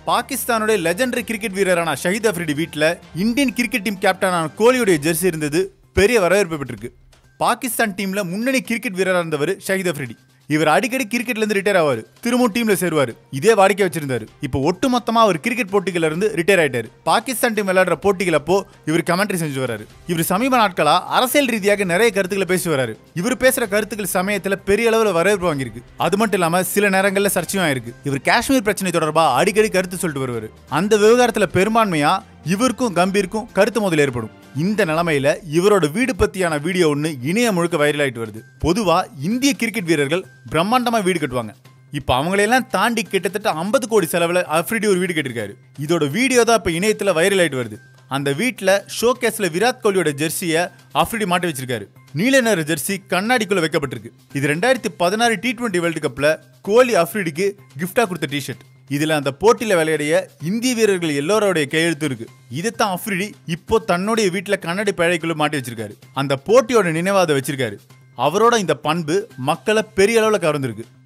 பாகிஸ்தானுடைய legendary cricket வீரரான ஷஹீத் அஃப்ரிடி வீட்டில் இந்தியன் கிரிக்கெட் டீம் கேப்டனான கோலியுடைய ஜெர்சி இருந்தது பெரிய வரவேற்பு பெற்றிருக்கு பாகிஸ்தான் டீம்ல முன்னணி கிரிக்கெட் வீரராக இருந்தவர் ஷஹீத் அஃப்ரிடி இவர் அடிக்கடி கிரிக்கெட்ல இருந்து ரிட்டையர் ஆவார் திரும்பவும் டீம்ல சேருவார் இதே வாடிக்கை வச்சிருந்தாரு இப்போ ஒட்டுமொத்தமா அவர் கிரிக்கெட் போட்டிகள்ல இருந்து ரிட்டையர் ஆயிட்டாரு பாகிஸ்தான் டீம் விளையாடுற போட்டிகள் அப்போ இவர் கமெண்ட்ரி செஞ்சு வராரு இவர் சமீப நாட்களா அரசியல் ரீதியாக நிறைய கருத்துக்களை பேசி வராரு இவர் பேசுற கருத்துக்கள் சமயத்துல பெரிய அளவுல வரவேற்பு வாங்கியிருக்கு அது மட்டும் இல்லாம சில நேரங்கள்ல சர்ச்சையும் ஆயிருக்கு இவர் காஷ்மீர் பிரச்சனை தொடர்பா அடிக்கடி கருத்து சொல்லிட்டு வருவாரு அந்த விவகாரத்துல பெரும்பான்மையா இவருக்கும் கம்பீருக்கும் கருத்து முதல் ஏற்படும் இந்த நிலைமையில இவரோட வீடு பத்தியான வீடியோ ஒன்று இணையம் முழுக்க வைரல் ஆயிட்டு வருது பொதுவா இந்திய கிரிக்கெட் வீரர்கள் பிரம்மாண்டமா வீடு கட்டுவாங்க இப்போ அவங்களையெல்லாம் தாண்டி கிட்டத்தட்ட ஐம்பது கோடி செலவில் அஃப்ரிடி ஒரு வீடு கட்டிருக்காரு இதோட வீடியோ தான் இப்போ இணையத்தில் வைரல் ஆயிட்டு வருது அந்த வீட்டில் ஷோகேஸில் விராட் கோலியோட ஜெர்சியை அஃப்ரிடி மாட்டி வச்சிருக்காரு நீல நிற ஜெர்சி கண்ணாடிக்குள்ள வைக்கப்பட்டிருக்கு இது ரெண்டாயிரத்தி பதினாறு டி டுவெண்ட்டி வேர்ல்டு கப்பில் கோலி அஃப்ரிடிக்கு கிஃப்டா கொடுத்த டிஷர்ட் இதுல அந்த போட்டியில விளையாடிய இந்திய வீரர்கள் எல்லோருடைய கையெழுத்து இருக்கு இதைத்தான் அஃப்ரிடி இப்போ தன்னுடைய வீட்டுல கண்ணாடி பேழைக்குள்ள மாட்டி வச்சிருக்காரு அந்த போட்டியோட நினைவாத வச்சிருக்காரு அவரோட இந்த பண்பு மக்களை பெரிய அளவுல கவர்ந்திருக்கு